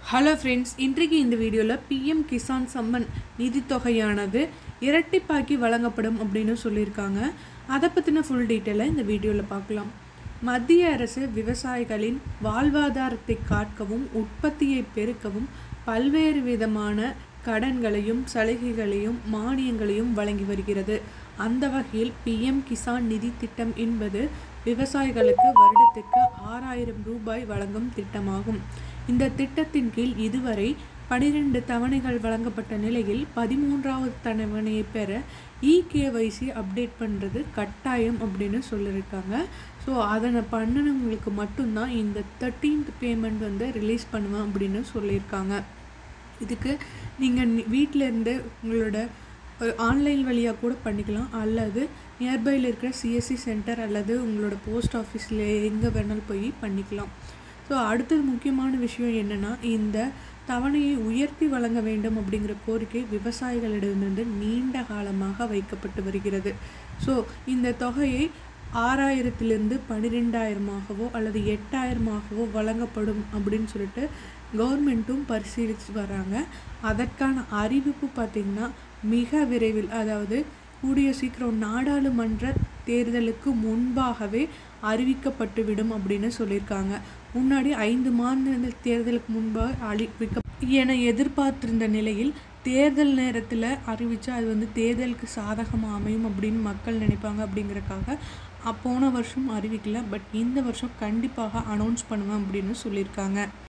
hello friends இன்றைக்கு இந்த வீடியோவில் பிஎம் கிசான் சம்மன் நிதித்தொகையானது இரட்டிப்பாக்கி வழங்கப்படும் அப்படின்னு சொல்லியிருக்காங்க அதை பற்றின ஃபுல் டீட்டெயிலை இந்த வீடியோவில் பார்க்கலாம் மத்திய அரசு விவசாயிகளின் வாழ்வாதாரத்தை காக்கவும் உற்பத்தியை பெருக்கவும் பல்வேறு விதமான கடன்களையும் சலுகைகளையும் மானியங்களையும் வழங்கி வருகிறது அந்த வகையில் பிஎம் கிசான் நிதி திட்டம் என்பது விவசாயிகளுக்கு வருடத்திற்கு ஆறாயிரம் ரூபாய் வழங்கும் திட்டமாகும் இந்த திட்டத்தின் கீழ் இதுவரை பனிரெண்டு தவணைகள் வழங்கப்பட்ட நிலையில் பதிமூன்றாவது தவணையை பெற இகேவைசி அப்டேட் பண்ணுறது கட்டாயம் அப்படின்னு சொல்லியிருக்காங்க ஸோ அதனை பண்ணினவங்களுக்கு மட்டும்தான் இந்த தேர்ட்டீன்த் பேமெண்ட் வந்து ரிலீஸ் பண்ணுவேன் அப்படின்னு சொல்லியிருக்காங்க இதுக்கு நீங்கள் வீட்டில் இருந்து உங்களோட ஆன்லைன் வழியாக கூட பண்ணிக்கலாம் அல்லது நியர்பையில் இருக்கிற சிஎஸ்சி சென்டர் அல்லது உங்களோட போஸ்ட் ஆஃபீஸில் எங்கே வேணாலும் போய் பண்ணிக்கலாம் ஸோ அடுத்தது முக்கியமான விஷயம் என்னென்னா இந்த தவணையை உயர்த்தி வழங்க வேண்டும் அப்படிங்கிற கோரிக்கை விவசாயிகளிடமிருந்து நீண்ட காலமாக வைக்கப்பட்டு வருகிறது ஸோ இந்த தொகையை ஆறாயிரத்திலிருந்து பன்னிரெண்டாயிரமாகவோ அல்லது எட்டாயிரமாகவோ வழங்கப்படும் அப்படின்னு சொல்லிட்டு கவர்மெண்ட்டும் பரிசீலித்து வராங்க அதற்கான அறிவிப்பு பார்த்திங்கன்னா மிக விரைவில் அதாவது கூடிய சீக்கிரம் நாடாளுமன்ற தேர்தலுக்கு முன்பாகவே அறிவிக்கப்பட்டுவிடும் அப்படின்னு சொல்லியிருக்காங்க முன்னாடி ஐந்து மாநில தேர்தலுக்கு முன்பாக அறிவிக்க என எதிர்பார்த்திருந்த நிலையில் தேர்தல் நேரத்தில் அறிவித்தா அது வந்து தேர்தலுக்கு சாதகமாக அமையும் அப்படின்னு மக்கள் நினைப்பாங்க அப்படிங்கிறக்காக போன வருஷம் அறிவிக்கல பட் இந்த வருஷம் கண்டிப்பாக அனௌன்ஸ் பண்ணுவேன் அப்படின்னு சொல்லியிருக்காங்க